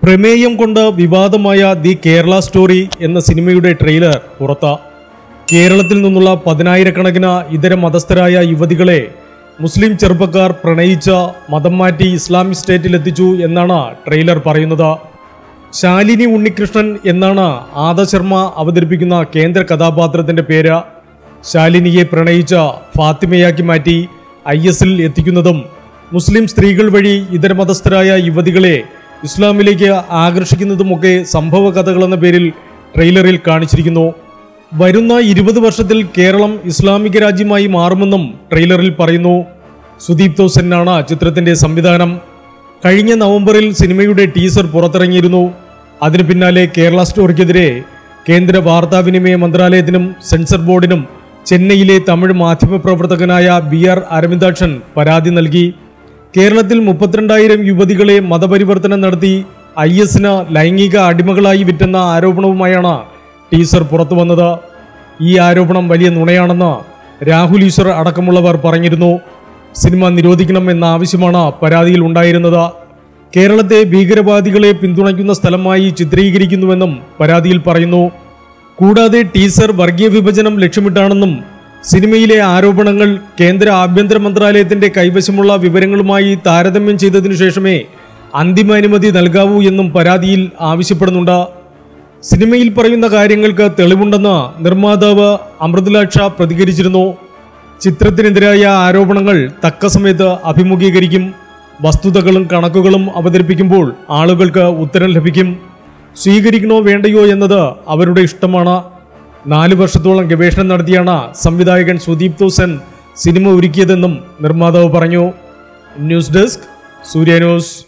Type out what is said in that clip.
പ്രമേയം കൊണ്ട് വിവാദമായ ദി കേരള സ്റ്റോറി എന്ന സിനിമയുടെ ട്രെയിലർ പുറത്ത കേരളത്തിൽ നിന്നുള്ള പതിനായിരക്കണക്കിന് ഇതര മതസ്ഥരായ യുവതികളെ മുസ്ലിം ചെറുപ്പക്കാർ പ്രണയിച്ച മതം മാറ്റി ഇസ്ലാമിക് സ്റ്റേറ്റിലെത്തിച്ചു എന്നാണ് ട്രെയിലർ പറയുന്നത് ശാലിനി ഉണ്ണികൃഷ്ണൻ എന്നാണ് ആദ ശർമ്മ അവതരിപ്പിക്കുന്ന കേന്ദ്ര കഥാപാത്രത്തിന്റെ പേര് ശാലിനിയെ പ്രണയിച്ച ഫാത്തിമയാക്കി മാറ്റി ഐ എസിൽ എത്തിക്കുന്നതും മുസ്ലിം സ്ത്രീകൾ വഴി ഇതര മതസ്ഥരായ യുവതികളെ ഇസ്ലാമിലേക്ക് ആകർഷിക്കുന്നതുമൊക്കെ സംഭവ കഥകൾ എന്ന പേരിൽ ട്രെയിലറിൽ കാണിച്ചിരിക്കുന്നു വരുന്ന ഇരുപത് വർഷത്തിൽ കേരളം ഇസ്ലാമിക രാജ്യമായി മാറുമെന്നും ട്രെയിലറിൽ പറയുന്നു സുദീപ് തോസനാണ് ചിത്രത്തിന്റെ സംവിധാനം കഴിഞ്ഞ നവംബറിൽ സിനിമയുടെ ടീസർ പുറത്തിറങ്ങിയിരുന്നു അതിനു പിന്നാലെ കേരള സ്റ്റോറിക്കെതിരെ കേന്ദ്ര വാർത്താവിനിമയ മന്ത്രാലയത്തിനും സെൻസർ ബോർഡിനും ചെന്നൈയിലെ തമിഴ് മാധ്യമപ്രവർത്തകനായ ബി ആർ അരവിന്ദാക്ഷൻ പരാതി നൽകി കേരളത്തിൽ മുപ്പത്തിരണ്ടായിരം യുവതികളെ മതപരിവർത്തനം നടത്തി ഐ എസിന് ലൈംഗിക അടിമകളായി വിറ്റെന്ന ആരോപണവുമായാണ് ടീസർ പുറത്തു വന്നത് ഈ ആരോപണം വലിയ നുണയാണെന്ന് രാഹുൽ ഈശ്വർ അടക്കമുള്ളവർ പറഞ്ഞിരുന്നു സിനിമ നിരോധിക്കണം എന്ന ആവശ്യമാണ് പരാതിയിൽ ഉണ്ടായിരുന്നത് കേരളത്തെ ഭീകരവാദികളെ പിന്തുണയ്ക്കുന്ന സ്ഥലമായി ചിത്രീകരിക്കുന്നുവെന്നും പരാതിയിൽ പറയുന്നു കൂടാതെ ടീസർ വർഗീയ വിഭജനം ലക്ഷ്യമിട്ടാണെന്നും സിനിമയിലെ ആരോപണങ്ങൾ കേന്ദ്ര ആഭ്യന്തര മന്ത്രാലയത്തിന്റെ കൈവശമുള്ള വിവരങ്ങളുമായി താരതമ്യം ചെയ്തതിനു ശേഷമേ അന്തിമ അനുമതി നൽകാവൂ എന്നും പരാതിയിൽ ആവശ്യപ്പെടുന്നുണ്ട് സിനിമയിൽ പറയുന്ന കാര്യങ്ങൾക്ക് തെളിവുണ്ടെന്ന് നിർമ്മാതാവ് അമൃതുലാക്ഷ പ്രതികരിച്ചിരുന്നു ചിത്രത്തിനെതിരായ ആരോപണങ്ങൾ തക്ക സമയത്ത് അഭിമുഖീകരിക്കും വസ്തുതകളും കണക്കുകളും അവതരിപ്പിക്കുമ്പോൾ ആളുകൾക്ക് ഉത്തരം ലഭിക്കും സ്വീകരിക്കണോ വേണ്ടയോ എന്നത് അവരുടെ ഇഷ്ടമാണ് നാല് വർഷത്തോളം ഗവേഷണം നടത്തിയാണ് സംവിധായകൻ സുദീപ് തോസൻ സിനിമ ഒരുക്കിയതെന്നും നിർമ്മാതാവ് പറഞ്ഞു ന്യൂസ് ഡെസ്ക് സൂര്യ ന്യൂസ്